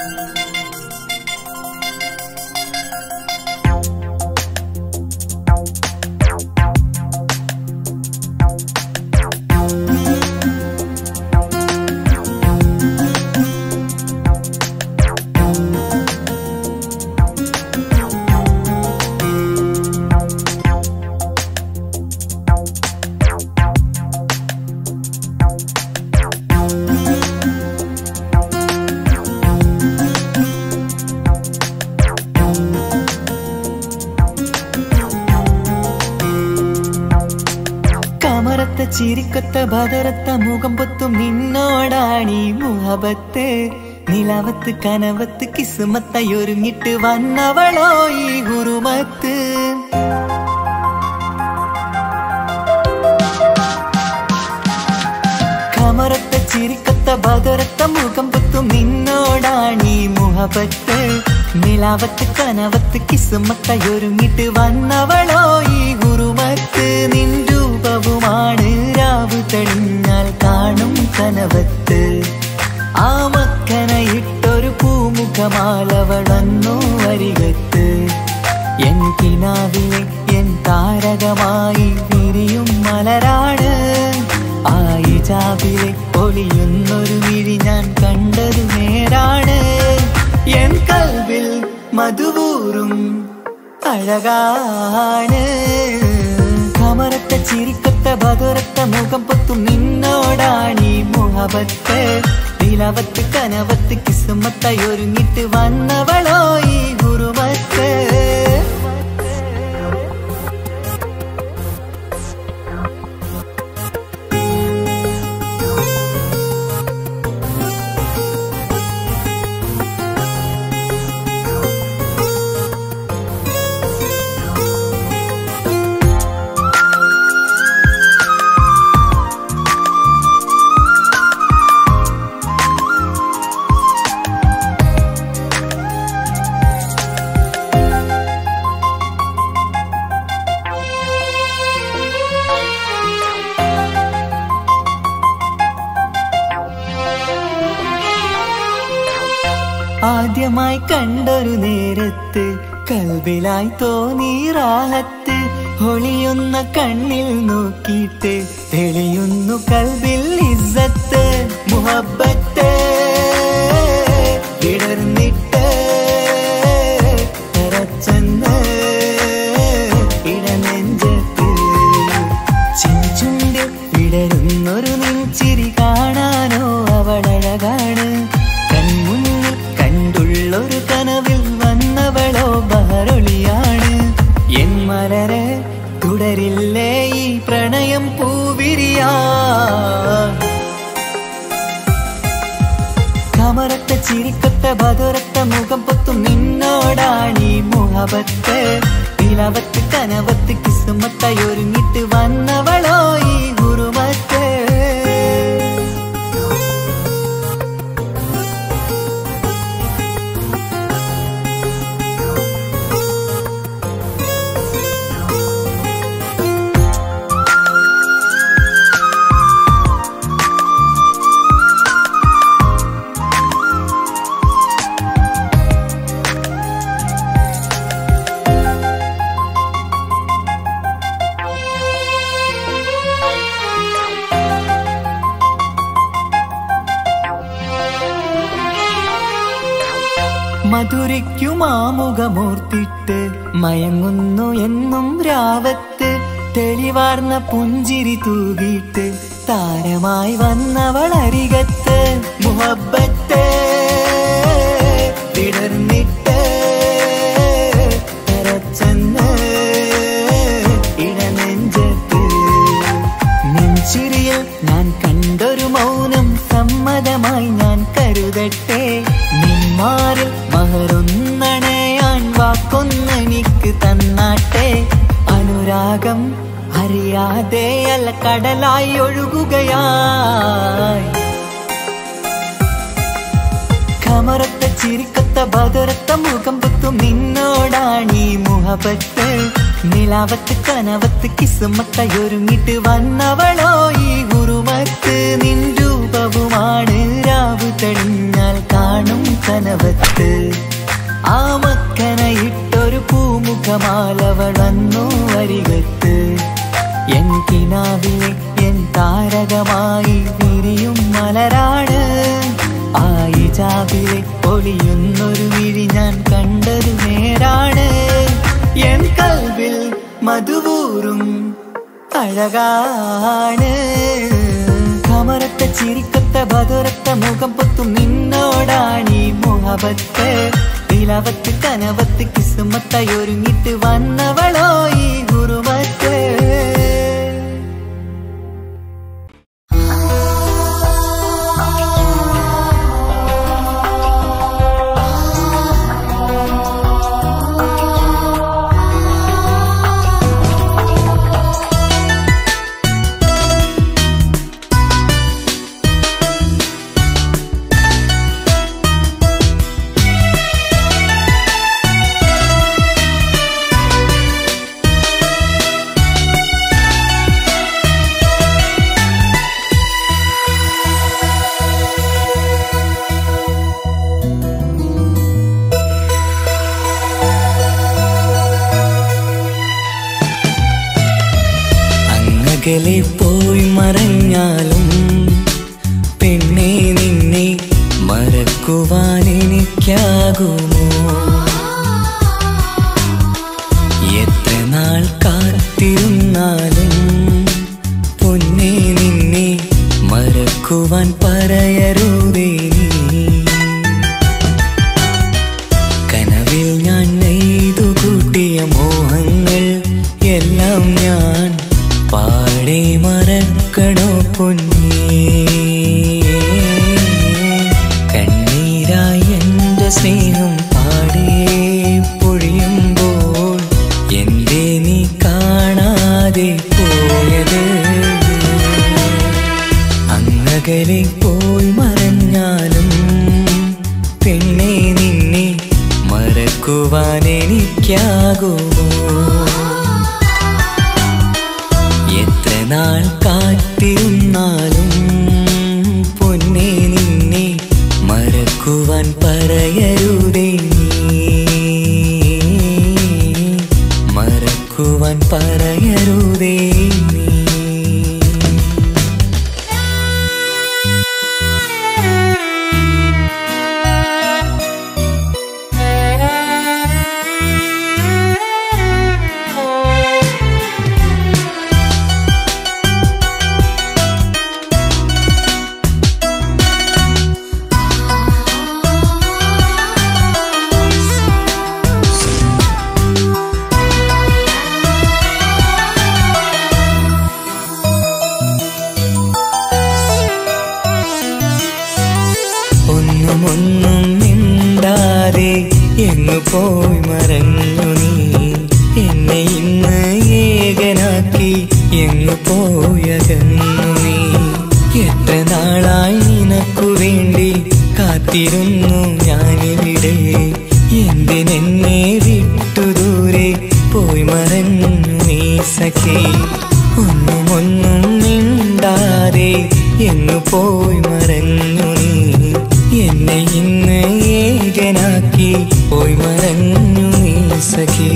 കമറത്ത ചിരിക്കൊത്ത ബദറത്ത മുഖം പൊത്തും നിന്നോടാണീ മുഹബത്ത് നിലവത്ത് കനവത്ത് കിസുമത്തയൊരുങ്ങിട്ട് വന്നവളോ ഈ ഗുരുമത്ത് കമറത്ത ചിരിക്കത്ത ബദറത്ത മുഖം പൊത്തും നിന്നോടാണീ മുഹബത്ത് നിലാവത്ത് കനവത്ത് കിസുമത്തയൊരുങ്ങിട്ട് വന്നവളോ ഈ ഗുരുമത്ത് നിൻ രൂപവുമാണ് രാവ് തെളിഞ്ഞാൽ കാണും കനവത്ത് ആ മക്കനയിട്ടൊരു പൂമുഖമാലവളന്നു വരികത്ത് എൻ കിനാവിലെ എൻ താരകമായി വിരിയും മലരാണ് ആ ഇജാബിലെ ഒളിയുന്നൊരു വിഴി ഞാൻ കണ്ടതു നേരാണ് എൻ കൽവിൽ മധുവൂറും അഴകാണ് കമറത്ത ചിരിക്കത്ത ബതുരത്ത മുഖം പൊത്തും നിന്നോടാണീ മുഹബത്ത് നിലവത്ത് കനവത്ത് കിസുമത്തയൊരുങ്ങിട്ട് വന്നവളോ ഈ ഗുരുമത്ത് ആദ്യമായി കണ്ടൊരു നേരത്ത് കൽവിലായി തോന്നി റാഹത്ത് ഒളിയുന്ന കണ്ണിൽ നോക്കിയിട്ട് തെളിയുന്നു കൽവിൽ ഇസ്സത്ത് മുഹബത്ത് ഇടർന്നിട്ട് തരച്ചെന്ന് ഇടനെഞ്ചത്ത് ചിഞ്ചുണ്ട് വിടരുന്നൊരു നെഞ്ചിരി കാണാനോ അവളഴകാണ് കൺമുന്നിൽ കണ്ടുള്ളൊരു കനവിൽ വന്നവളോ ബഹറൊളിയാണ് എൻ മലരെ തുടരില്ലേ ഈ പ്രണയം പൂവിരിയാ കമറത്ത ചിരിക്കത്ത ബതുരത്ത മുഖം പൊത്തും നിന്നോടാണീ മുഹബത്ത് നിലവത്ത് കനവത്ത് കിസുമത്തയൊരുങ്ങിട്ട് വന്നവളോ ഈ ഗുരുമത്ത് മധുരയ്ക്കുമാമുഖമൂർത്തിട്ട് മയങ്ങുന്നു എന്നും രാവത്ത് തെളിവാർന്ന പുഞ്ചിരി തൂകിയിട്ട് താരമായി വന്നവൾ അരികത്ത് മുഹബത്ത് വിടർന്നിട്ട് തരച്ചെന്ന് ഇടനെഞ്ചത്ത് നെഞ്ചിരിയിൽ ഞാൻ കണ്ടൊരു മൗനം സമ്മതമായി ഞാൻ കരുതട്ടെ നിന്മാറിൽ മഹറൊന്നണയാൻ വാക്കൊന്നെനിക്ക് തന്നാട്ടെ അനുരാഗം അറിയാതെ അല്ല കടലായി ഒഴുകുകയായി കമറത്ത ചിരിക്കത്ത ബദറത്ത മുഖം പൊത്തും നിന്നോടാണീ മുഹബത്ത് നിലാവത്ത് കനവത്ത് കിസുമത്തയൊരുങ്ങിട്ട് വന്നവളോ ഈ ഗുരുമത്ത് നിൻ രൂപവുമാണ് രാവ് തെളിഞ്ഞാൽ കാണും കനവ് കനവത്ത് ആ മക്കനയിട്ടൊരു പൂമുഖമാലവൾ വന്നു വരികത്ത് എൻ കിനാവിലെ എൻ താരകമായി വിരിയും മലരാണ് ആയിജാബിലെ പൊളിയുന്നൊരു വിഴി ഞാൻ കണ്ടത് നേരാണ് എൻ കൽവിൽ മധുവൂറും അഴകാണ് കമറത്ത ചിരിക്കത്ത ബദുരത്ത മുഖം പൊത്തും നിന്നോടാണീ മുഹബത്ത് നിലവത്ത് കനവത്ത് കിസുമത്തായി ഒരുങ്ങിട്ട് വന്നവളോ ഈ ഗുരുമത്ത് അങ്ങകലെ പോയി മറഞ്ഞാലും പെണ്ണെ നിന്നെ മറക്കുവാൻ എനിക്കാകുമോ എത്ര നാൾ കാത്തിരുന്നാലും പൊന്നെ നിന്നെ മറക്കുവാൻ പറയരുതേ നീ കനവിൽ ഞാൻ നെയ്തു കൂട്ടിയ മോഹങ്ങൾ എല്ലാം ഞാൻ പാടെ മറക്കണോ പൊന്നേ കണ്ണീരായി എൻ്റെ സ്നേഹം പാടെ പൊഴിയുമ്പോൾ എന്തേ നീ കാണാതെ പോയത് അങ്ങകലെ പോയി മറഞ്ഞാലും പെണ്ണെ നിന്നെ മറക്കുവാൻ എനിക്കാകുമോ എത്ര നാൾ കാത്തിരുന്നാലും പൊന്നെ നിന്നെ മറക്കുവാൻ പറയരുതേ നീ മറക്കുവാൻ പറയരുതേ നീ ഒന്നും ഒന്നും മിണ്ടാതെ എങ്ങു പോയി മറഞ്ഞു നീ എന്നെ ഇന്ന് ഏകനാക്കി എങ്ങു പോയകന്നു നീ എത്ര നാളായി നിനക്കു വേണ്ടി കാത്തിരുന്നു ഞാനിവിടെ എന്തിനെന്നെ വിട്ടു ദൂരെ പോയി മറഞ്ഞു നീ സഖി ഒന്നും ഒന്നും മിണ്ടാതെ എങ്ങു പോയി മറഞ്ഞു നീ എന്നെ ഇന്ന് ഏകനാക്കി പോയി മറഞ്ഞു നീ സഖി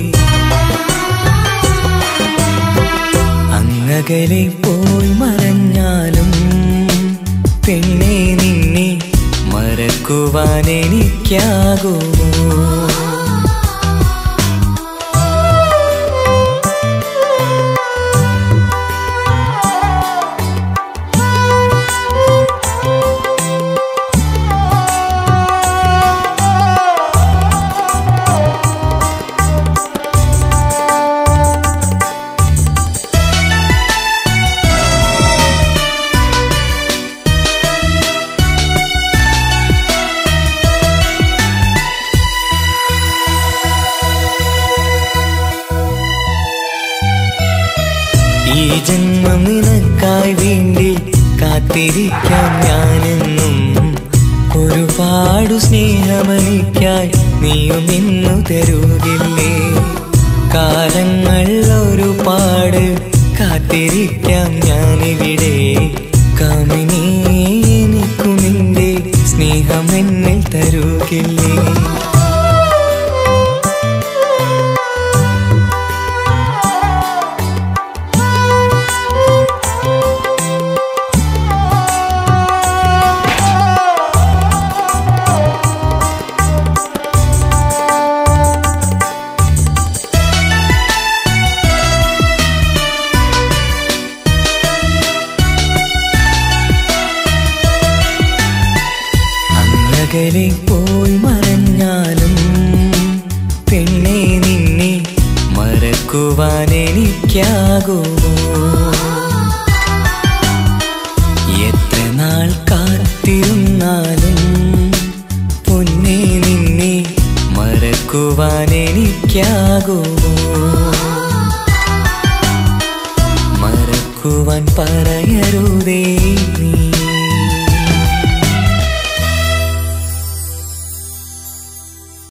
അങ്ങകലെ പോയി മറഞ്ഞാലും പെണ്ണെ നിന്നെ മറക്കുവാൻ എനിക്കാകുമോ ഈ ജന്മം നിനക്കായി വേണ്ടി കാത്തിരിക്കാം ഞാനെന്നും ഒരുപാടു സ്നേഹമനിക്കായി നീയും നിന്നു തരുകില്ലേ കാലങ്ങൾ ഒരുപാട് കാത്തിരിക്കാം ഞാനിവിടെ കാമിനി എനിക്കു നിന്റെ സ്നേഹ സ്നേഹം എന്നിൽ തരുകില്ലേ അങ്ങകലെ പോയി മറഞ്ഞാലും പെണ്ണെ നിന്നെ മറക്കുവാൻ എനിക്കാകുമോ എത്ര നാൾ കാത്തിരുന്നാലും പൊന്നെ നിന്നെ മറക്കുവാൻ എനിക്കാകുമോ മറക്കുവാൻ പറയരുതേ നീ